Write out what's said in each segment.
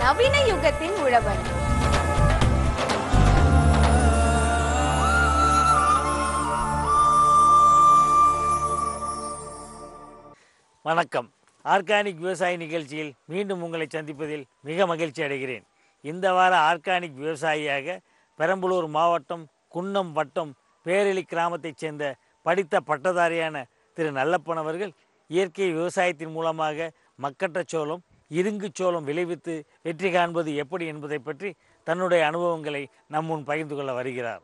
நவீன யுகத்தின் உழவன் வணக்கம் ஆர்கானிக் விவசாய நிகழ்ச்சியில் மீண்டும் உங்களை சந்திப்பதில் மிக மகிழ்ச்சி அடைகிறேன் இந்த வார ஆர்கானிக் விவசாயியாக பெரம்பலூர் மாவட்டம் குன்னம் வட்டம் பேரெளி கிராமத்தைச் சேர்ந்த படித்த பட்டதாரியான திரு நல்லப்பன் அவர்கள் இயற்கை விவசாயத்தின் மூலமாக மக்கட்ட சோளம் இருங்கு சோளம் விளைவித்து வெற்றி காண்பது எப்படி என்பதை பற்றி தன்னுடைய அனுபவங்களை நம் முன் பகிர்ந்து கொள்ள வருகிறார்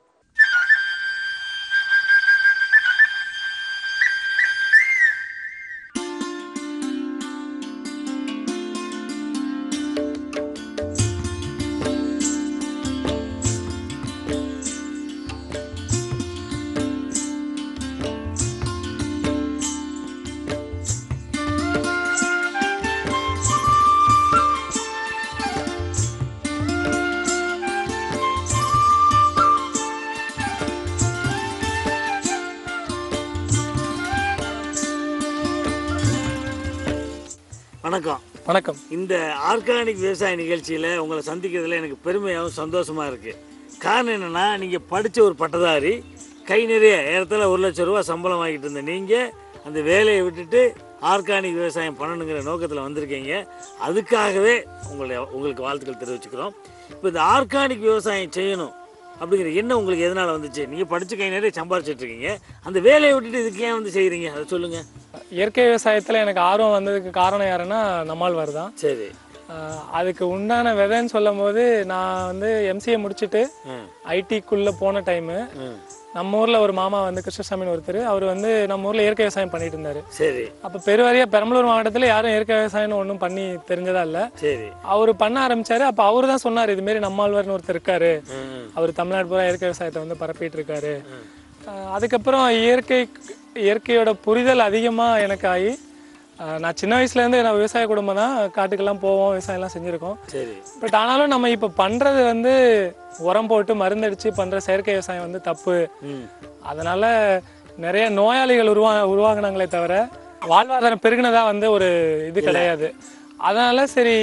வணக்கம் வணக்கம் இந்த ஆர்கானிக் விவசாய நிகழ்ச்சியில் உங்களை சந்திக்கிறதுல எனக்கு பெருமையாகவும் சந்தோஷமாக இருக்குது காரணம் என்னென்னா நீங்கள் படித்த ஒரு பட்டதாரி கை நிறைய ஏறத்தாழ ஒரு லட்சம் ரூபா சம்பளம் வாங்கிட்டு இருந்த நீங்கள் அந்த வேலையை விட்டுட்டு ஆர்கானிக் விவசாயம் பண்ணணுங்கிற நோக்கத்தில் வந்திருக்கீங்க அதுக்காகவே உங்களை உங்களுக்கு வாழ்த்துக்கள் தெரிவிச்சுக்கிறோம் இப்போ இந்த ஆர்கானிக் விவசாயம் செய்யணும் அப்படிங்கிற எண்ணம் உங்களுக்கு எதனால் வந்துச்சு நீங்கள் படித்த கை நிறைய சம்பாரிச்சிட்டு இருக்கீங்க அந்த வேலையை விட்டுட்டு இதுக்கு ஏன் வந்து செய்கிறீங்க அதை சொல்லுங்கள் இயற்கை விவசாயத்தில் எனக்கு ஆர்வம் வந்ததுக்கு காரணம் யாருன்னா நம்மாழ்வார் தான் சரி ஆஹ் அதுக்கு உண்டான விதைன்னு சொல்லும் போது நான் வந்து எம்சிஏ முடிச்சுட்டு ம் ஐடிக்குள்ளே போன டைமு ம் நம்ம ஊரில் ஒரு மாமா வந்து கிருஷ்ணசாமின்னு ஒருத்தர் அவர் வந்து நம்ம ஊரில் இயற்கை விவசாயம் பண்ணிட்டு இருந்தார் சரி அப்போ பெருவாரியா பெரம்பலூர் மாவட்டத்தில் யாரும் இயற்கை விவசாயம்னு ஒன்றும் பண்ணி தெரிஞ்சதா இல்லை சரி அவர் பண்ண ஆரம்பிச்சாரு அப்போ அவர் தான் சொன்னார் இதுமாரி நம்மாழ்வார்னு ஒருத்தர் இருக்காரு ம் ம் அவர் தமிழ்நாடு பூரா இயற்கை விவசாயத்தை வந்து பரப்பிட்டு இருக்காரு ஆஹ் அதுக்கப்புறம் இயற்கை இயற்கையோட புரிதல் அதிகமாக எனக்கு ஆகி ஆஹ் நான் சின்ன வயசுலேருந்து நான் விவசாய குடும்பம் தான் காட்டுக்கெல்லாம் போவோம் விவசாயம்லாம் செஞ்சுருக்கோம் சரி பட் ஆனாலும் நம்ம இப்போ பண்ணுறது வந்து உரம் போட்டு மருந்தடிச்சு பண்ணுற செயற்கை விவசாயம் வந்து தப்பு ம் அதனால நிறைய நோயாளிகள் உருவா உருவாகினாங்களே தவிர வாழ்வாதாரம் பெருகினதா வந்து ஒரு இது கிடையாது அதனால சரி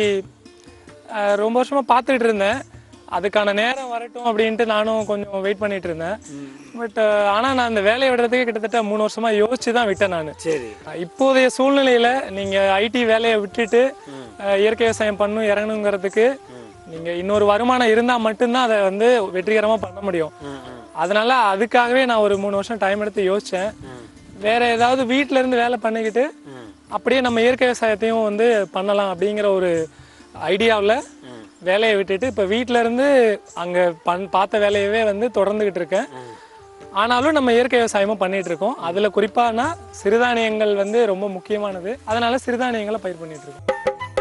அஹ், ரொம்ப வருஷமா பார்த்துட்டு இருந்தேன் அதுக்கான நேரம் வரட்டும் அப்படின்ட்டு நானும் கொஞ்சம் வெயிட் பண்ணிட்டு இருந்தேன் பட் ஆனால் நான் அந்த வேலையை விடுறதுக்கு கிட்டத்தட்ட மூணு வருஷமா யோசிச்சு தான் விட்டேன் நான் சரி இப்போதைய சூழ்நிலையில நீங்க ஐடி வேலையை விட்டுட்டு அஹ், இயற்கை விவசாயம் பண்ணும் இறங்கணுங்கிறதுக்கு நீங்க இன்னொரு வருமானம் இருந்தா மட்டும்தான் அதை வந்து வெற்றிகரமா பண்ண முடியும் ம் ம் அதனால அதுக்காகவே நான் ஒரு மூணு வருஷம் டைம் எடுத்து யோசிச்சேன் வேற ஏதாவது வீட்ல இருந்து வேலை பண்ணிக்கிட்டு ம் அப்படியே நம்ம இயற்கை விவசாயத்தையும் வந்து பண்ணலாம் அப்படிங்கிற ஒரு ஐடியாவில் வேலையை விட்டுட்டு இப்போ வீட்ல இருந்து அங்கே பண் பார்த்த வேலையவே வந்து தொடர்ந்துகிட்டு இருக்கேன் ஆனாலும் நம்ம இயற்கை விவசாயமும் பண்ணிட்டு இருக்கோம் அதில் குறிப்பானா சிறுதானியங்கள் வந்து ரொம்ப முக்கியமானது அதனால சிறுதானியங்களை பயிர் பண்ணிட்டு இருக்கோம்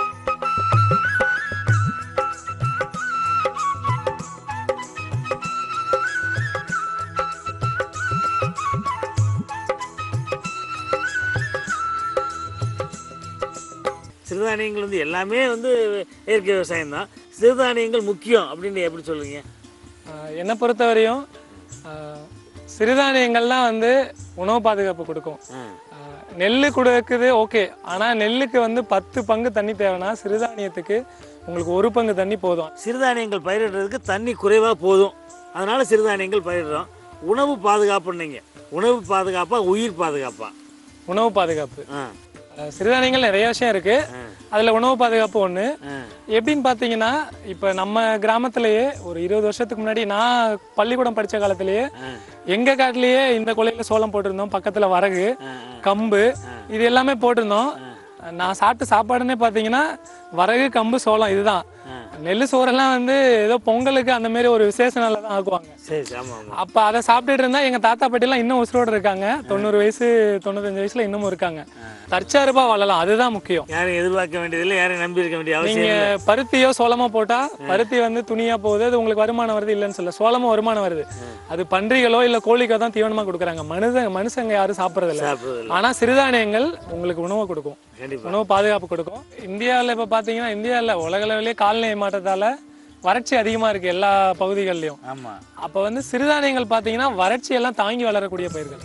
சிறுதானியங்கள் வந்து எல்லாமே வந்து இயற்கை விவசாயம் தான் சிறுதானியங்கள் முக்கியம் அப்படின்னு எப்படி சொல்லுவீங்க ஆஹ் என்னை பொறுத்தவரையும் ஆஹ் சிறுதானியங்கள்லாம் வந்து உணவு பாதுகாப்பு கொடுக்கும் ம் ஆஹ் நெல்லு கொடுக்குது ஓகே ஆனால் நெல்லுக்கு வந்து பத்து பங்கு தண்ணி தேவைன்னா சிறுதானியத்துக்கு உங்களுக்கு ஒரு பங்கு தண்ணி போதும் சிறுதானியங்கள் பயிரிடுறதுக்கு தண்ணி குறைவாக போதும் அதனால சிறுதானியங்கள் பயிரிடுறோம் உணவு பாதுகாப்புன்னீங்க உணவு பாதுகாப்பா உயிர் பாதுகாப்பா உணவு பாதுகாப்பு ஆ ஆஹ் சிறுதானியங்கள் நிறைய விஷயம் இருக்கு அதில் உணவு பாதுகாப்பு ஒன்று ஆ எப்படின்னு பார்த்தீங்கன்னா இப்போ நம்ம கிராமத்திலேயே ஒரு இருபது வருஷத்துக்கு முன்னாடி நான் பள்ளிக்கூடம் படித்த காலத்திலேயே எங்க காட்டிலேயே இந்த கொலையில சோளம் போட்டிருந்தோம் பக்கத்துல வரகு கம்பு இது எல்லாமே போட்டிருந்தோம் நான் சாப்பிட்ட சாப்பாடுன்னே பார்த்தீங்கன்னா வரகு கம்பு சோளம் இதுதான் நெல்லு சோறெல்லாம் வந்து ஏதோ பொங்கலுக்கு அந்த மாதிரி ஒரு விசேஷ நாளில் தான் ஆக்குவாங்க சரி சரி, ஆமா ஆமா அப்ப அதை சாப்பிட்டுட்டு இருந்தா எங்க தாத்தா பாட்டிலாம் இன்னும் உசுரோட இருக்காங்க தொண்ணூறு வயசு தொண்ணூத்தஞ்சு வயசுல இன்னமும் இருக்காங்க தற்சார்பா வாழலாம் அதுதான் முக்கியம் யாரையும் எதிர்பார்க்க வேண்டியதில்லை யாரையும் நம்பி இருக்க வேண்டிய அவசியம் நீங்க இல்லை பருத்தியோ சோளமோ போட்டா பருத்தி வந்து துணியா போகுது அது உங்களுக்கு வருமானம் வருது இல்லைன்னு சொல்ல சோளமும் வருமானம் வருது அது பன்றிகளோ இல்ல கோழிக்கோ தான் தீவனமா கொடுக்குறாங்க மனுஷங்க மனுஷங்க யாரும் சாப்பிடுறது இல்ல சாப்பிடுறதில்ல ஆனா சிறுதானியங்கள் உங்களுக்கு உணவு கொடுக்கும் கண்டிப்பா உணவு பாதுகாப்பு கொடுக்கும் இந்தியாவில் இப்போ பார்த்தீங்கன்னா இந்தியாவில் உலக அளவிலே காலநிலை மாற்றத்தால வறட்சி அதிகமா இருக்கு எல்லா பகுதிகள்லயும் ஆமா அப்போ வந்து சிறுதானியங்கள் பார்த்தீங்கன்னா வறட்சி எல்லாம் தாங்கி வளரக்கூடிய பயிர்கள்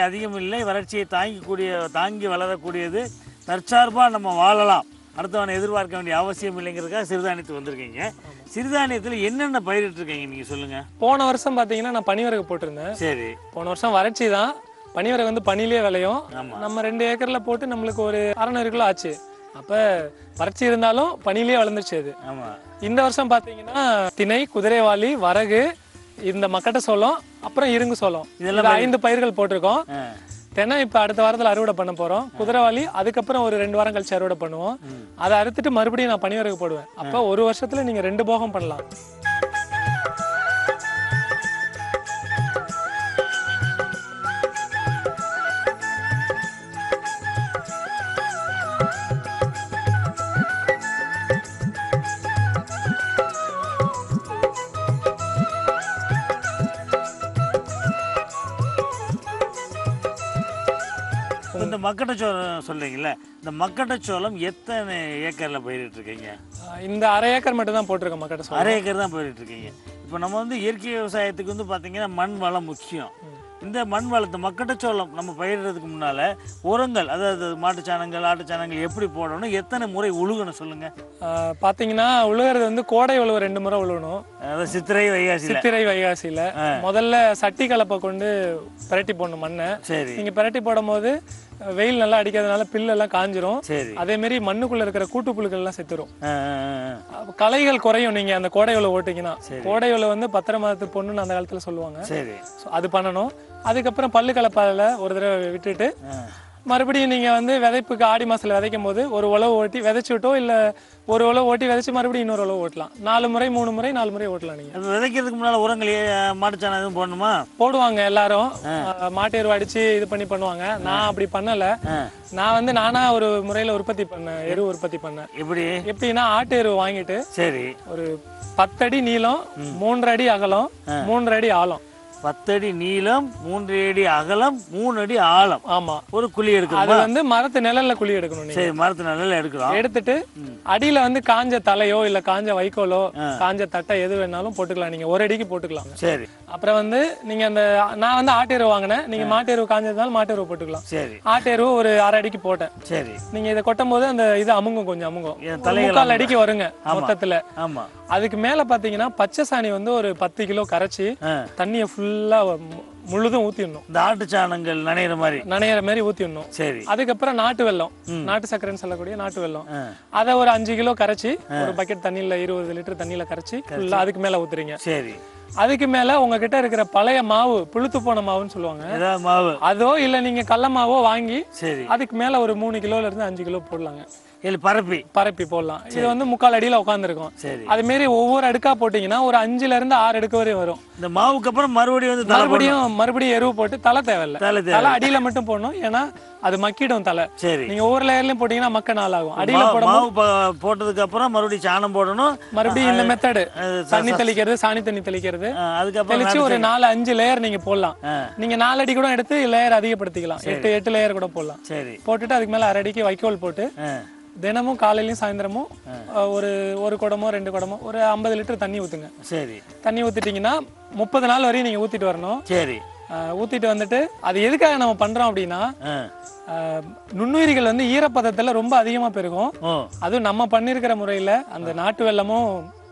அதிகம் இல்லை வறட்சியை தாங்கிக்கூடிய தாங்கி வளரக்கூடியது தற்சார்பாக நம்ம வாழலாம் அடுத்தவனை எதிர்பார்க்க வேண்டிய அவசியம் இல்லைங்கிறதுக்காக சிறுதானியத்துக்கு வந்திருக்கீங்க சிறுதானியத்தில் என்னென்ன பயிரிட்டுருக்கீங்க நீங்கள் சொல்லுங்கள் போன வருஷம் பார்த்தீங்கன்னா நான் பனிவரகு போட்டிருந்தேன் சரி போன வருஷம் வறட்சி தான் பனிவரகு வந்து பனிலே விளையும் ஆமா. நம்ம ரெண்டு ஏக்கர்ல போட்டு நம்மளுக்கு ஒரு அறநூறு கிலோ ஆச்சு அப்ப வறட்சி இருந்தாலும் பனிலே வளர்ந்துச்சு அது ஆமாம் இந்த வருஷம் பார்த்தீங்கன்னா திணை குதிரைவாளி வரகு இந்த மக்கட்ட சோளம் அப்புறம் இருங்கு சோளம் இதெல்லாம் இது ஐந்து பயிர்கள் போட்டிருக்கோம் ஆ தென்னை இப்போ அடுத்த வாரத்தில் அறுவடை பண்ண போகிறோம் குதிரைவாளி அதுக்கப்புறம் ஒரு ரெண்டு வாரம் கழிச்சு அறுவடை பண்ணுவோம் அதை அறுத்துட்டு மறுபடியும் நான் பனிவரகு போடுவேன் அப்போ ஒரு வருஷத்துல நீங்க ரெண்டு போகம் பண்ணலாம் இப்ப இந்த மக்கட்டச்சோளம் சொல்றீங்கல்ல இந்த மக்கட்டச்சோளம் எத்தனை ஏக்கரில் பயிரிட்டுருக்கீங்க ஆஹ் இந்த அரை ஏக்கர் மட்டும் தான் போட்டிருக்கேன் மக்கட்ட சோளம் அரை ஏக்கர் தான் பயிரிட்டுருக்கீங்க இப்போ நம்ம வந்து இயற்கை விவசாயத்துக்கு வந்து பார்த்தீங்கன்னா மண் வளம் முக்கியம் இந்த மண் வளத்தை மக்கட்டச்சோளம் நம்ம பயிரிடுறதுக்கு முன்னால உரங்கள் அதாவது மாட்டுச்சாணங்கள் ஆட்டுச்சாணங்கள் எப்படி போடணும் எத்தனை முறை உழுகணும் சொல்லுங்க ஆஹ் பாத்தீங்கன்னா உழுகிறது வந்து கோடை உழுவு ரெண்டு முறை உழுவணும் அதாவது சித்திரை வைகாசியில் சித்திரை வைகாசியில முதல்ல சட்டி கலப்பை கொண்டு பிரட்டி போடணும் மண்ணை சரி நீங்க பிரட்டி போடும் போது அஹ் வெயில் நல்லா அடிக்காதனால பில்லு எல்லாம் காஞ்சிரும் சரி அதே மாதிரி மண்ணுக்குள்ள இருக்கிற கூட்டு புழுக்கள் எல்லாம் செத்துரும் ஆ, ஆ, ஆ. அப்ப களைகள் குறையும் நீங்க அந்த கோடை உழவு ஓட்டிங்கன்னா கோடை உழவு வந்து பத்திர மாதத்து பொண்ணுன்னு அந்த காலத்துல சொல்லுவாங்க சரி So, அது பண்ணணும் அதுக்கப்புறம் பல்லு கலப்பால ஒரு தடவை விட்டுட்டு மறுபடியும் நீங்க வந்து விதைப்புக்கு ஆடி மாசத்துல விதைக்கும் போது ஒரு உழவு ஓட்டி விதைச்சு விட்டோ இல்ல ஒரு உழவு ஓட்டி விதைச்சு மறுபடியும் இன்னொரு உழவு ஓட்டலாம் நாலு முறை மூணு முறை நாலு முறை ஓட்டலாம் நீங்க அப்ப விதைக்கிறதுக்கு முன்னால உரங்கள் ஏ- மாட்டுச்சாணம் எதுவும் போடணுமா போடுவாங்க எல்லாரும் அஹ், மாட்டு எருவு அடிச்சு இது பண்ணி பண்ணுவாங்க நான் அப்படி பண்ணல ஆ. நான் வந்து நானா ஒரு முறையில உற்பத்தி பண்ணேன் எரு உற்பத்தி பண்ணேன் எப்படி எப்படின்னா ஆட்டு எருவு வாங்கிட்டு சரி ஒரு பத்தடி நீளம் மூன்றரை அடி அகலம் மூன்றரை அடி ஆழம் பத்தடி நீளம் மூன்று அடி அகலம் மூணு அடி ஆழம் ஆமா ஒரு குழி அது எடுக்கணுமா வந்து மரத்து நிழல்ல குழி எடுக்கணும் நீங்க சரி மரத்து நல்ல எடுக்கிறோம் எடுத்துட்டு அடியில வந்து காஞ்ச தலையோ இல்ல காஞ்ச வைக்கோலோ காஞ்ச தட்டை எது வேணாலும் போட்டுக்கலாம் நீங்க ஒரு அடிக்கு போட்டுக்கலாம் சரி அப்புறம் வந்து நீங்க அந்த நான் வந்து ஆட்டு எருவு வாங்கினேன் நீங்க மாட்டு எருவு காஞ்சதுனால மாட்டு எருவு போட்டுக்கலாம் சரி ஆட்டு எருவு ஒரு அரை அடிக்கு போட்டேன் சரி நீங்க இதை கொட்டும் போது அந்த இது அமுங்கும் கொஞ்சம் அமுங்கும் என் ஒரு தலைகள் முக்கால் அடிக்கு வருங்க மொத்தத்துல ஆமா அதுக்கு மேல பாத்தீங்கன்னா பச்சை சாணி வந்து ஒரு பத்து கிலோ கரைச்சி ஆ. தண்ணியை ஃபுல்லா முழுதும் ஊத்திடணும் இந்த ஆட்டுச்சாணங்கள் நனையிற மாதிரி நனையிற மாதிரி ஊத்திடணும் சரி அதுக்கப்புறம் நாட்டு வெல்லம் நாட்டு சர்க்கரைன்னு சொல்லக்கூடிய நாட்டு வெல்லம் ஆ. அதை ஒரு அஞ்சு கிலோ கரைச்சி ஒரு பக்கெட் தண்ணியில இருபது லிட்டர் தண்ணியில கரைச்சி ஃபுல்லா அதுக்கு மேல ஊத்துறீங்க சரி அதுக்கு மேல உங்ககிட்ட இருக்கிற பழைய மாவு புழுத்து போன மாவுன்னு சொல்லுவாங்க ஏதாவது மாவு அதோ இல்ல நீங்க கடல மாவோ வாங்கி சரி அதுக்கு மேல ஒரு மூணு கிலோல இருந்து அஞ்சு கிலோ போடலாங்க இல்லை பரப்பி பரப்பி போடலாம் இது வந்து முக்கால் அடியில உட்காந்துருக்கும் சரி அது மாரி ஒவ்வொரு அடுக்கா போட்டீங்கன்னா ஒரு அஞ்சுல இருந்து ஆறு அடுக்கு வரையும் வரும் இந்த மாவுக்கு அப்புறம் மறுபடியும் வந்து தலை போடணும். மறுபடியும் மறுபடியும் எருவு போட்டு தலை தேவையில்ல தலை தேவை தலை அடியில மட்டும் போடணும் ஏன்னா அது மக்கிடும் தலை சரி நீங்க ஒவ்வொரு லேயர்லயும் போட்டீங்கன்னா மக்க நாள் ஆகும் அடியில மாவு- போடும் மாவு ப- போட்டதுக்கு அப்புறம் மறுபடியும் சாணம் போடணும் மறுபடியும் இந்த மெத்தடு அது தண்ணி தெளிக்கிறது சாணி தண்ணி தெளிக்கிறது ஆ, அதுக்கப்புறம் தெளிச்சு ஒரு நாலு அஞ்சு லேயர் நீங்க போடலாம் ஆ. நீங்க நாலு அடி கூட எடுத்து லேயர் அதிகப்படுத்திக்கலாம் எட்டு எட்டு லேயர் கூட போடலாம் சரி போட்டுட்டு அதுக்கு மேல அரை அடிக்கு வைக்கோல் போட்டு ஆ தினமும் காலையிலயும் சாயந்தரமும் அஹ், ஒரு ஒரு குடமோ ரெண்டு குடமோ ஒரு ஐம்பது லிட்டர் தண்ணி ஊத்துங்க சரி தண்ணி ஊத்திட்டீங்கன்னா முப்பது நாள் வரையும் நீங்க ஊத்திட்டு வரணும் சரி அஹ், ஊத்திட்டு வந்துட்டு அது எதுக்காக நம்ம பண்றோம் அப்படின்னா ஆ அஹ், நுண்ணுயிரிகள் வந்து ஈரப்பதத்துல ரொம்ப அதிகமா பெருகும் ஓ அதுவும் நம்ம பண்ணியிருக்கிற முறையில அந்த நாட்டு வெல்லமும்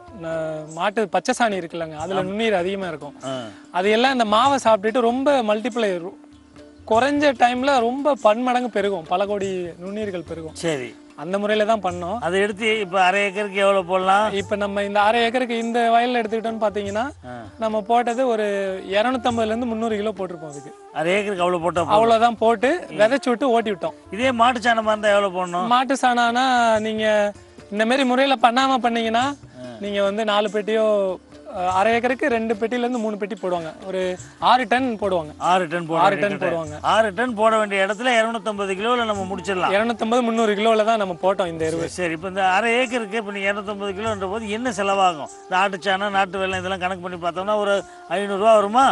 ந- மாட்டு பச்சை சாணி இருக்குல்லங்க அதுல நுண்ணுயிர் அதிகமா இருக்கும் ஆ அது எல்லாம் இந்த மாவை சாப்பிட்டுட்டு ரொம்ப மல்டிப்ளை குறைஞ்ச டைம்ல ரொம்ப பன்மடங்கு பெருகும் பல கோடி நுண்ணுயிர்கள் பெருகும் சரி அந்த முறையில தான் பண்ணோம் அதை எடுத்து இப்போ அரை ஏக்கருக்கு எவ்வளோ போடலாம் இப்ப நம்ம இந்த அரை ஏக்கருக்கு இந்த வயல்ல எடுத்துக்கிட்டோம்னு பாத்தீங்கன்னா ஆ. நம்ம போட்டது ஒரு 250 இருந்து முந்நூறு கிலோ போட்டிருப்போம் அதுக்கு அரை ஏக்கருக்கு அவ்வளோ போட்டால் போதும் அவ்வளவுதான் போட்டு விதைச்சு விட்டு ஓட்டி விட்டோம் இதே மாட்டு சாணமாக இருந்தால் எவ்வளோ போடணும் மாட்டு சாணானா நீங்க இந்த மாதிரி முறையில பண்ணாம பண்ணீங்கன்னா நீங்க வந்து நாலு பெட்டியோ அஹ், அரை ஏக்கருக்கு ரெண்டு பெட்டில இருந்து மூணு பெட்டி போடுவாங்க ஒரு ஆறு டன் போடுவாங்க ஆறு டன் போட ஆறு வேண்டிய டன் போடுவாங்க ஆறு டன் போட வேண்டிய இடத்துல இரநூத்தம்பது கிலோவில் நம்ம முடிச்சிடலாம் இருநூத்தம்பது முந்நூறு கிலோல தான் நம்ம போட்டோம் இந்த எருவு சரி இப்போ இந்த அரை ஏக்கருக்கு இப்போ நீங்கள் இரநூத்தம்பது கிலோன்ற போது என்ன செலவாகும் இந்த ஆட்டுச்சாணம் நாட்டு வெள்ளம் இதெல்லாம் கணக்கு பண்ணி பார்த்தோம்னா ஒரு ஐநூறுரூவா வருமா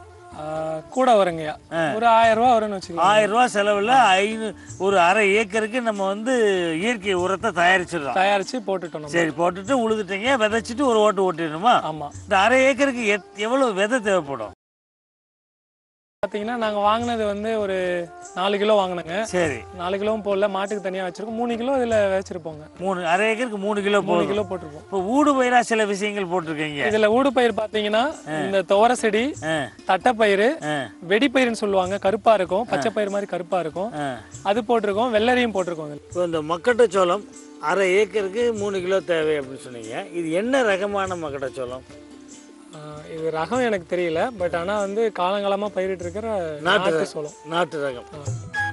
அஹ், கூட வருங்கய்யா ஒரு ஆயிரம் ரூபா வரும்னு வச்சுக்கலாம் ஆயிரம் ரூபா செலவில் ஐநூ ஒரு அரை ஏக்கருக்கு நம்ம வந்து இயற்கை உரத்தை தயாரிச்சிடுறோம் தயாரிச்சு போட்டுட்டோம் நம்ம சரி போட்டுட்டு உழுதுட்டீங்க விதைச்சிட்டு ஒரு ஓட்டு ஓட்டிடணுமா ஆமா இந்த அரை ஏக்கருக்கு எத் எவ்வளோ விதை தேவைப்படும் பார்த்தீங்கன்னா நாங்கள் வாங்கினது வந்து ஒரு நாலு கிலோ வாங்கினோங்க சரி நாலு கிலோவும் போடல மாட்டுக்கு தனியாக வச்சிருக்கோம் மூணு கிலோ இதில் வச்சிருப்போங்க மூணு அரை ஏக்கருக்கு மூணு கிலோ மூணு போதும் கிலோ போட்டிருப்போம் இப்போ ஊடு பயிரா சில விஷயங்கள் போட்டிருக்கீங்க இதுல ஊடு பயிர் பாத்தீங்கன்னா இந்த துவர செடி ஆ தட்டைப்பயிறு ஆ வெடிப்பயிர்னு சொல்லுவாங்க கருப்பா இருக்கும் பச்சை பயிர் மாதிரி கருப்பா இருக்கும் ஆ அது போட்டிருக்கோம் வெள்ளரியும் போட்டிருக்கோம் இதுல. இப்போ இந்த மக்கட்டச்சோளம் அரை ஏக்கருக்கு மூணு கிலோ தேவை அப்படின்னு சொன்னீங்க இது என்ன ரகமான மக்கட்டச்சோளம் ஆஹ் இது ரகம் எனக்கு தெரியல பட் ஆனா வந்து காலங்காலமா பயிரிட்டு இருக்கிற நாட்டு நாட்டு ரகம். சோளம் நாட்டு ரகம் ஆ.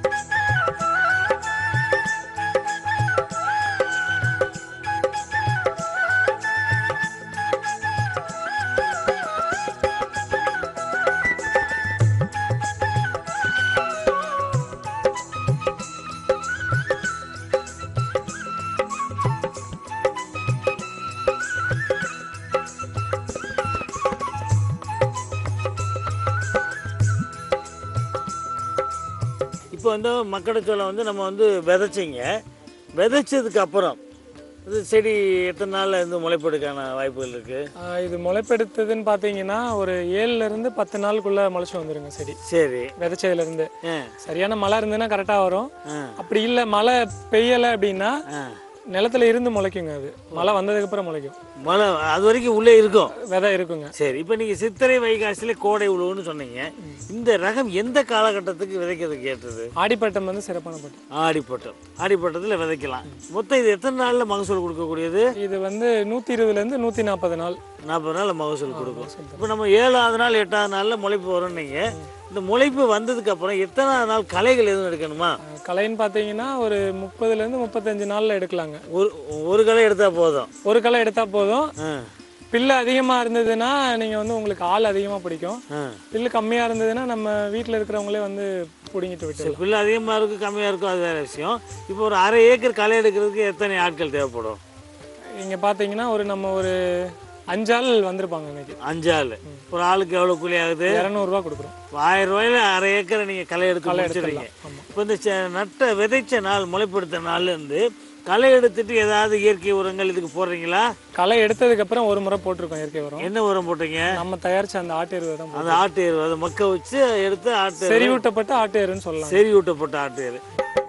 இப்போ வந்து மக்கட்டச்சோளம் வந்து நம்ம வந்து விதைச்சிங்க விதைச்சதுக்கு அப்புறம் இது செடி எத்தனை நாள்ல இருந்து முளைப்பெடுக்கான வாய்ப்புகள் இருக்கு ஆஹ் இது முளைப்பெடுத்ததுன்னு பாத்தீங்கன்னா ஒரு ஏழுல இருந்து பத்து நாளுக்குள்ள முளைச்சு வந்துருங்க செடி சரி விதைச்சதுல இருந்து ஆ சரியான மழை இருந்ததுன்னா கரெக்டா வரும் ஆ அப்படி இல்ல மழை பெய்யல அப்படின்னா ஆ நிலத்துல இருந்து முளைக்குங்க அது மழை வந்ததுக்கு அப்புறம் முளைக்கும் மழை அது வரைக்கும் உள்ளே இருக்கும் விதை இருக்குங்க சரி இப்போ நீங்கள் சித்திரை வைகாசியில் கோடை உழவுன்னு சொன்னீங்க இந்த ரகம் எந்த காலகட்டத்துக்கு விதைக்கிறதுக்கு ஏற்றது ஆடிப்பட்டம் வந்து சிறப்பான பட்டம் ஆடிப்பட்டம் ஆடிப்பட்டத்தில் விதைக்கலாம் மொத்தம் இது எத்தனை நாளில் மகசூல் கொடுக்கக்கூடியது இது வந்து நூத்தி இருபதுல இருந்து நூத்தி நாற்பது நாள் நாற்பது நாள் மகசூல் கொடுக்கும் இப்போ நம்ம ஏழாவது நாள் எட்டாவது நாளில் முளைப்பு வரும் நீங்கள் இந்த முளைப்பு வந்ததுக்கு அப்புறம் எத்தனாவது நாள் களைகள் எதுவும் எடுக்கணுமா அஹ் களைன்னு பார்த்தீங்கன்னா ஒரு முப்பதுல இருந்து முப்பத்தஞ்சு நாள்ல எடுக்கலாங்க ஒரு ஒரு களை எடுத்தால் போதும் ஒரு களை எடுத்தா போதும் ஆ பில்லு அதிகமா இருந்ததுன்னா நீங்க வந்து உங்களுக்கு ஆள் அதிகமா பிடிக்கும் ஆ பில்லு கம்மியா இருந்ததுன்னா நம்ம வீட்ல இருக்கிறவங்களே வந்து பிடுங்கிட்டு சரி விட்டுடலாம் பில்லு அதிகமாக இருக்கும் கம்மியாக இருக்கும் அது வேறு விஷயம் இப்போ ஒரு அரை ஏக்கர் களை எடுக்கிறதுக்கு எத்தனை ஆட்கள் தேவைப்படும் இங்க பாத்தீங்கன்னா ஒரு நம்ம ஒரு அஞ்சாள் வந்திருப்பாங்க இன்னைக்கு அஞ்சு ஆள் ஒரு ஆளுக்கு எவ்வளோ கூலி ஆகுது இரநூறுவா கொடுக்குறோம் ஆயிரம் ரூபாயில அரை ஏக்கரை நீங்கள் களை எடுத்து களை முடிச்சிடுறீங்க எடுத்துடலாம் ஆமா இப்போ இந்த செ- நட்ட விதைச்ச நாள் முளைப்படுத்த நாள்லேருந்து களை எடுத்துட்டு ஏதாவது இயற்கை உரங்கள் இதுக்கு போடுறீங்களா களை எடுத்ததுக்கு அப்புறம் ஒரு முறை போட்டிருக்கோம் இயற்கை உரம் என்ன உரம் போட்டீங்க நம்ம தயாரிச்ச அந்த ஆட்டு எருவை தான் அந்த ஆட்டு எரு அதை மக்க வச்சு எடுத்து ஆட்டு எரு, செறிவூட்டப்பட்ட ஆட்டு எருன்னு சொல்லலாம் செறி ஊட்டப்பட்ட ஆட்டு எரு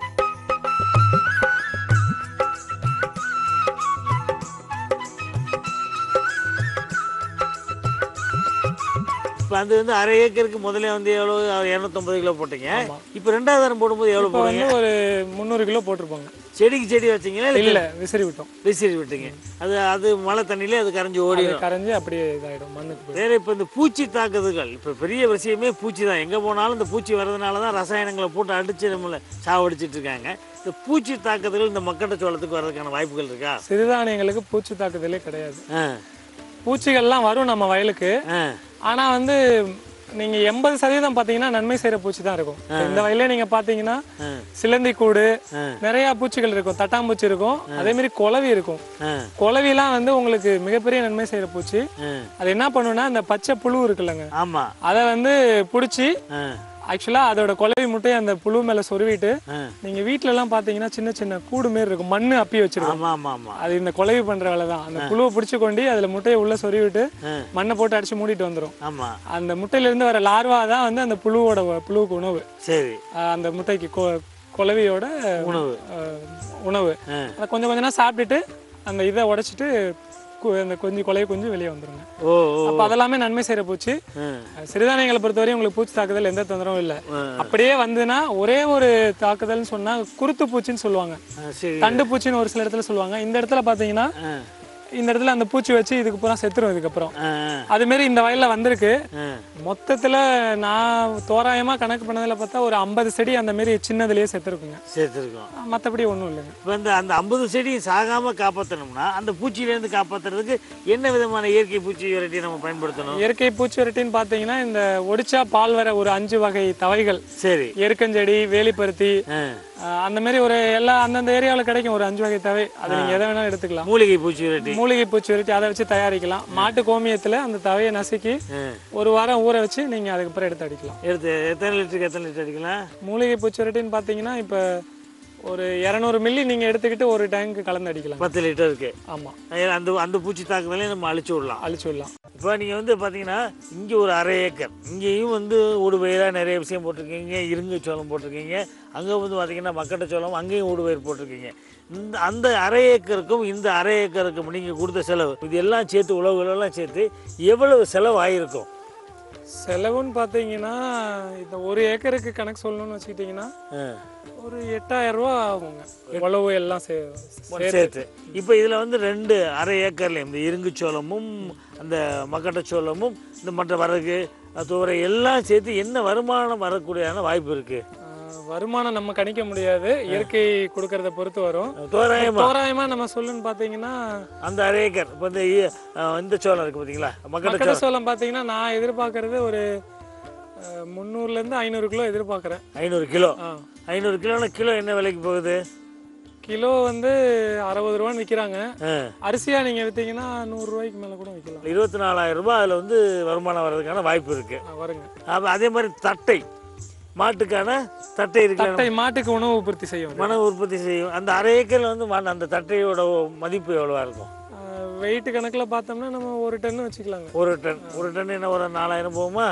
இப்போ அது வந்து அரை ஏக்கருக்கு முதல்ல வந்து எவ்வளோ இரநூத்தொம்பது கிலோ போட்டீங்க இப்போ ரெண்டாவது தரம் போடும்போது எவ்வளோ இப்போ போடுங்க வந்து ஒரு முந்நூறு கிலோ போட்டிருப்பாங்க செடிக்கு செடி வச்சீங்களா இல்லை இல்ல விசிறி விட்டோம் விசிறி விட்டீங்க அது அது மழை தண்ணியிலே அது கரைஞ்சி அது ஓடிடும் கரைஞ்சு அப்படியே இதாயிடும் மண்ணுக்கு போய் வேற இப்போ இந்த பூச்சி தாக்குதல்கள் இப்போ பெரிய விஷயமே பூச்சி தான் எங்கே போனாலும் இந்த பூச்சி வர்றதுனால தான் ரசாயனங்களை போட்டு அடிச்சு நம்மளை சாவடிச்சிட்டு இருக்காங்க இந்த பூச்சி தாக்குதல்கள் இந்த மக்கட்ட சோளத்துக்கு வர்றதுக்கான வாய்ப்புகள் இருக்கா சிறுதானியங்களுக்கு பூச்சி தாக்குதலே கிடையாது ஆ பூச்சிகள்லாம் வரும் நம்ம வயலுக்கு ஆ ஆனா வந்து நீங்க எண்பது சதவீதம் பாத்தீங்கன்னா நன்மை செய்யற பூச்சி தான் இருக்கும் இப்ப இந்த வயலே நீங்க பாத்தீங்கன்னா ஆ. சிலந்தி கூடு ஆ. நிறைய பூச்சிகள் இருக்கும் தட்டாம்பூச்சி இருக்கும் அதே மாதிரி குளவி இருக்கும் ஆ குளவிலாம் வந்து உங்களுக்கு மிகப்பெரிய நன்மை செய்யற பூச்சி ஆ அது என்ன பண்ணுன்னா இந்த பச்சை புழு இருக்குல்லங்க ஆமாம் அதை வந்து பிடிச்சி ஆ ஆக்சுவலா அதோட குளவி முட்டையை அந்த புழு மேல சொருவிட்டு ஆ நீங்க வீட்ல எல்லாம் பாத்தீங்கன்னா சின்ன சின்ன கூடு மாரி இருக்கும் மண்ணு அப்பி வச்சிருக்கும் ஆமாம் ஆமாம் ஆமாம் அது இந்த குளவி பண்ற வேலை தான் அந்த புழுவை பிடிச்சு கொண்டு அதுல முட்டையை உள்ள சொருவிட்டு ஆ. மண்ணை போட்டு அடிச்சு மூடிட்டு வந்துரும் ஆமாம் அந்த முட்டையில இருந்து வர லார்வா தான் வந்து அந்த புழுவோட வ- புழுவுக்கு உணவு சரி ஆஹ் அந்த முட்டைக்கு கொ- குளவியோட உணவு ஆஹ், உணவு ஆ. அதை கொஞ்சம் கொஞ்ச நேரம் சாப்பிட்டுட்டு அந்த இதை உடைச்சிட்டு கு- அந்த கொஞ்சம் குலைய கொஞ்சம் வெளியே வந்துருங்க ஓ ஓ அப்ப அதெல்லாமே நன்மை செய்யற பூச்சி ஆ அஹ் சிறுதானியங்களை பொறுத்தவரையும் உங்களுக்கு பூச்சி தாக்குதல் எந்த தொந்தரவும் இல்லை ஆ. அப்படியே வந்துன்னா ஒரே ஒரு தாக்குதல்னு சொன்னா குருத்து பூச்சின்னு சொல்லுவாங்க ஆ, சரி தண்டு பூச்சின்னு ஒரு சில இடத்துல சொல்லுவாங்க இந்த இடத்துல பாத்தீங்கன்னா ஆ இந்த இடத்துல அந்த பூச்சி வச்சு இதுக்கு பூரா செத்துரும் இதுக்கப்புறம் ஆ அது மாதிரி இந்த வயல்ல வந்திருக்கு ஆ மொத்தத்துல நான் தோராயமா கணக்கு பண்ணதுல பார்த்தா ஒரு ஐம்பது செடி அந்த மாதிரி சின்னதுலயே செத்துருக்குங்க சேர்த்துருக்கோம் மத்தபடி ஒண்ணும் இல்லைங்க இப்போ இந்த அந்த ஐம்பது செடியை சாகாமல் காப்பாற்றணும்னா அந்த பூச்சியிலேருந்து காப்பாற்றுறதுக்கு என்ன விதமான இயற்கை பூச்சி வெரைட்டி நம்ம பயன்படுத்தணும் இயற்கை பூச்சி விரட்டின்னு பாத்தீங்கன்னா இந்த ஒடிச்சா பால் வர ஒரு அஞ்சு வகை தவைகள் சரி எருக்கஞ்செடி வேலிப்பருத்தி ஆ அஹ் அந்த மாதிரி ஒரு எல்லா அந்தந்த ஏரியாவில் கிடைக்கும் ஒரு அஞ்சு வகை தவை அதை நீங்க எதை வேணாலும் எடுத்துக்கலாம் மூலிகை பூச்சி வெரைட்டி மூலிகை பூச்சி விரட்டி அதை வச்சு தயாரிக்கலாம் மாட்டு கோமியத்துல அந்த தவையை நசுக்கி ஆ ஒரு வாரம் ஊற வச்சு நீங்க அதுக்கப்புறம் எடுத்து அடிக்கலாம் எடுத்து எத்தனை லிட்டருக்கு எத்தனை லிட்டர் அடிக்கலாம் மூலிகை பூச்சி விரட்டின்னு பார்த்தீங்கன்னா இப்போ ஒரு இரநூறு மில்லி நீங்க எடுத்துக்கிட்டு ஒரு டேங்க் கலந்து அடிக்கலாம் பத்து லிட்டருக்கு ஆமா அந்த அந்த பூச்சி தாக்குதலையும் நம்ம அழிச்சு விடலாம் அழிச்சு விடலாம் இப்போ நீங்கள் வந்து பார்த்தீங்கன்னா இங்கே ஒரு அரை ஏக்கர் இங்கேயும் வந்து ஊடுபயிராக நிறைய விஷயம் போட்டிருக்கீங்க இருங்கு சோளம் போட்டிருக்கீங்க அங்கே வந்து பார்த்தீங்கன்னா மக்கட்ட சோளம் அங்கேயும் ஊடுபயிர் போட்டிருக்கீங்க இந்த அந்த அரை ஏக்கருக்கும் இந்த அரை ஏக்கருக்கும் நீங்கள் கொடுத்த செலவு இது எல்லாம் சேர்த்து உழவுகளெல்லாம் சேர்த்து எவ்வளவு செலவு ஆகிருக்கும் செலவுன்னு பார்த்தீங்கன்னா இந்த ஒரு ஏக்கருக்கு கணக்கு சொல்லணும்னு வச்சுக்கிட்டிங்கன்னா ஒரு எட்டாயிரம் ரூபா ஆகுங்க உழவு எல்லாம் சே சேர்த்து. சேர்த்து இப்போ இதில் வந்து ரெண்டு அரை ஏக்கர்லையும் இந்த இருங்கு சோளமும் அந்த மக்கட்ட சோளமும் இந்த மற்ற வரகு துவரை எல்லாம் சேர்த்து என்ன வருமானம் வரக்கூடியதான வாய்ப்பு இருக்குது ஆஹ், வருமானம் நம்ம கணிக்க முடியாது இயற்கை கொடுக்கறத பொறுத்து வரும் தோராயமா தோராயமா நம்ம சொல்லுன்னு பார்த்தீங்கன்னா அந்த அரை ஏக்கர் இப்போ இந்த இ- அஹ் இந்த சோளம் இருக்குது பார்த்தீங்களா மக்கட்ட மக்கட சோளம் பார்த்தீங்கன்னா நான் எதிர்பார்க்கறது ஒரு ஆஹ், முந்நூறுலேருந்து ஐநூறு கிலோ எதிர்பார்க்குறேன் ஐநூறு கிலோ ஆ ஐநூறு கிலோனா கிலோ என்ன விலைக்கு போகுது கிலோ வந்து அறுபது ரூபான்னு விற்கிறாங்க ஆ. அரிசியா நீங்க வித்தீங்கன்னா நூறு ரூபாய்க்கு மேல கூட விற்கலாம் இருபத்தி நாலாயிரம் ரூபாய் அதில் வந்து வருமானம் வர்றதுக்கான வாய்ப்பு இருக்கு ஆ, வருங்க அப்ப அதே மாதிரி தட்டை மாட்டுக்கான தட்டை இருக்கு தட்டை மாட்டுக்கு உணவு உற்பத்தி செய்யும் மன உற்பத்தி செய்யும் அந்த அரை ஏக்கர்ல வந்து மண் அந்த தட்டையோட மதிப்பு எவ்வளவா இருக்கும் வெயிட் கணக்குல பார்த்தோம்னா நம்ம ஒரு டன் வச்சுக்கலாங்க ஒரு டன் ஒரு டன் என்ன ஒரு நாலாயிரம் போகுமா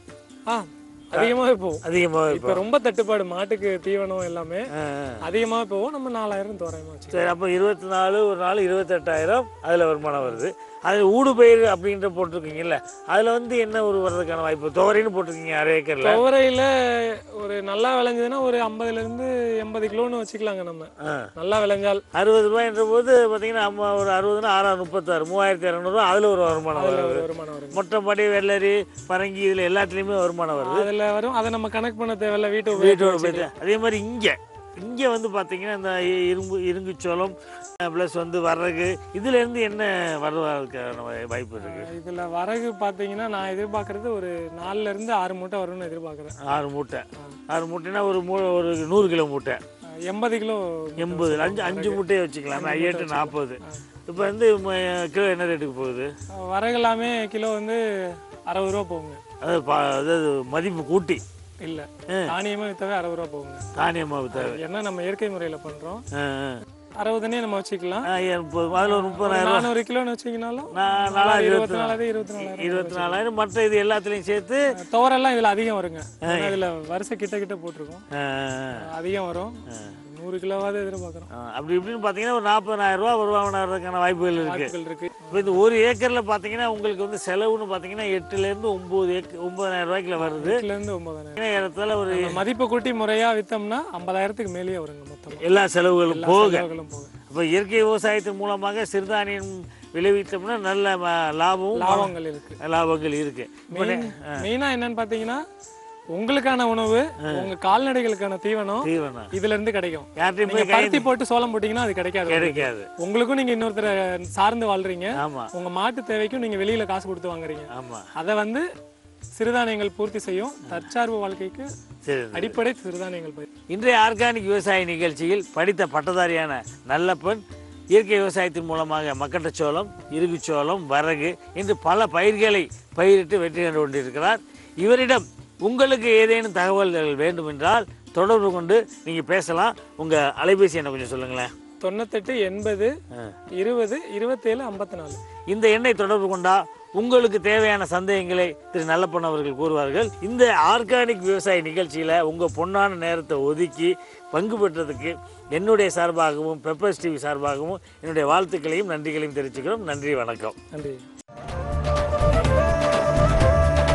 ஆ அதிகமாகவே போகும் அதிகமாக இப்போ ரொம்ப தட்டுப்பாடு மாட்டுக்கு தீவனம் எல்லாமே ஆ, அதிகமாக போகும் நம்ம நாலாயிரம் தோராயமா வச்சுக்கலாம் சரி அப்போ இருபத்தி நாலு ஒரு நாள் இருபத்தெட்டாயிரம் அதில் வருமானம் வருது அது ஊடு பயிர் அப்படின்ற போட்டிருக்கீங்கல்ல அதில் வந்து என்ன ஒரு வர்றதுக்கான வாய்ப்பு துவரைன்னு போட்டிருக்கீங்க அரை ஏக்கரில் துவரையில ஒரு நல்லா விளைஞ்சதுன்னா ஒரு ஐம்பதுல இருந்து எண்பது கிலோன்னு வச்சுக்கலாங்க நம்ம ஆ நல்லா விளைஞ்சால் அறுபது ரூபாய்ன்ற போது பார்த்தீங்கன்னா அம்மா ஒரு அறுபதுனா ஆறாயிரம் முப்பத்தாறு மூவாயிரத்தி இரநூறுவா அதில் ஒரு வருமானம் அதுல வருது ஒரு வருமானம் வருங்க மொட்டைப்படி வெள்ளரி பரங்கி இதில் எல்லாத்துலேயுமே வருமானம் வருது அதுல வரும் அதை நம்ம கணக்கு பண்ண தேவையில்ல வீட்டு வீட்டோட உபயோகம் போயிட்டு அதே மாதிரி இங்கே இங்கே வந்து பார்த்தீங்கன்னா இந்த இ- இரும்பு இருங்குச்சோளம் ப்ளஸ் வந்து வரகு இதுலேருந்து என்ன வருவதற்கான வாய்- வாய்ப்பு இருக்குது இதுல வரகு பாத்தீங்கன்னா நான் எதிர்பார்க்கறது ஒரு நாலுல இருந்து ஆறு மூட்டை வரும்னு எதிர்பார்க்கறேன் ஆறு மூட்டை ஆறு மூட்டைனா ஒரு மூ ஒரு நூறு கிலோ மூட்டை எண்பது கிலோ எண்பது அஞ்சு அஞ்சு மூட்டையை வச்சுக்கலாம் எட்டு நாற்பது இப்போ வந்து ம- கிலோ என்ன ரேட்டுக்கு போகுது வரகு எல்லாமே கிலோ வந்து அறுபது ரூபா போகுங்க அது பா- அதாவது மதிப்பு கூட்டி இல்ல தானியமா வித்தாவே அறுபது ரூபா போகுங்க தானியமாக தேவை ஏன்னா நம்ம இயற்கை முறையில பண்றோம் ஆ அறுபதுனே நம்ம வச்சுக்கலாம் ஆ ஏ, முப்பது அதில் ஒரு முப்பதாயிரம் நானூறு கிலோன்னு வச்சீங்கனாலும் நான் நாலாயிரம் இருபத்தி இருபத்தி நாலாயிரம் இருபத்தி நாலாயிரம் இருபத்தி நாலாயிரம் மற்ற இது எல்லாத்துலேயும் சேர்த்து துவரெல்லாம் இதுல அதிகம் வருங்க ஏன்னா இதுல வரிசை கிட்ட கிட்ட போட்டிருக்கோம் ஆ, அதிகம் வரும் நூறு கிலோவாவது எதிர்பார்க்கறோம் ஆ, அப்படி இப்படின்னு பார்த்தீங்கன்னா ஒரு நாற்பதாயிரம் ரூபா வருமானம் வர்றதுக்கான வாய்ப்புகள் இருக்குது வாய்ப்புகள் இருக்கு இப்போ இந்த ஒரு ஏக்கரில் பார்த்தீங்கன்னா உங்களுக்கு வந்து செலவுன்னு பார்த்தீங்கன்னா எட்டுலேருந்து ஒம்பது ஏக்கர் ஒம்பதாயிரம் ரூபாய்க்குள்ள வருது எட்டுல இருந்து ஒன்பதாயிரம் ஏன்னா இடத்துல ஒரு நம்ம மதிப்பு கூட்டி முறையா வித்தோம்னா ஐம்பதாயிரத்துக்கு மேலேயே வருங்க மொத்தமா எல்லா செலவுகளும் எல்லா போக செலவுகளும் போக அப்போ இயற்கை விவசாயத்தின் மூலமாக சிறுதானியம் விளைவித்தோம்னா நல்ல ம- லாபமும் லாபங்கள் இருக்கு லாபங்கள் இருக்கு இப்போ மெயின் மெயினா என்னன்னு பாத்தீங்கன்னா உங்களுக்கான உணவு உங்க கால்நடைகளுக்கான தீவனம் தீவனம் இதுல இருந்து கிடைக்கும் யார்ட்டையும் நீங்க போய் கை பருத்தி போட்டு சோளம் போட்டீங்கன்னா அது கிடைக்காது கிடைக்காது உங்களுக்கும் நீங்க இன்னொருத்தரை சார்ந்து வாழ்றீங்க ஆமா உங்க மாட்டு தேவைக்கும் நீங்க வெளியில காசு கொடுத்து வாங்குறீங்க ஆமா அதை வந்து சிறுதானியங்கள் பூர்த்தி செய்யும் தற்சார்பு வாழ்க்கைக்கு சரி அடிப்படை சிறுதானியங்கள் பயிர் இன்றைய ஆர்கானிக் விவசாய நிகழ்ச்சியில் படித்த பட்டதாரியான நல்லப்பன் இயற்கை விவசாயத்தின் மூலமாக மக்கட்டச்சோளம் இருகுச்சோளம் வரகு என்று பல பயிர்களை பயிரிட்டு வெற்றி கண்டு கொண்டிருக்கிறார் இவரிடம் உங்களுக்கு ஏதேனும் தகவல்கள் வேண்டுமென்றால் தொடர்பு கொண்டு நீங்கள் பேசலாம் உங்கள் அலைபேசி என்ன கொஞ்சம் சொல்லுங்களேன் தொண்ணூத்தெட்டு எண்பது இருபது இருபத்தேழு ஐம்பத்தி நாலு இந்த எண்ணை தொடர்பு கொண்டா உங்களுக்கு தேவையான சந்தேகங்களை திரு நல்லப்பன் அவர்கள் கூறுவார்கள் இந்த ஆர்கானிக் விவசாய நிகழ்ச்சியில் உங்கள் பொன்னான நேரத்தை ஒதுக்கி பங்கு பெற்றதுக்கு என்னுடைய சார்பாகவும் பெப்பர்ஸ் டிவி சார்பாகவும் என்னுடைய வாழ்த்துக்களையும் நன்றிகளையும் தெரிவிச்சுக்கிறோம் நன்றி வணக்கம் நன்றி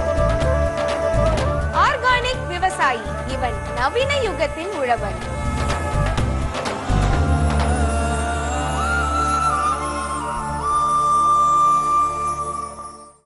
ஆர்கானிக் விவசாயி இவன் நவீன யுகத்தின் உழவன்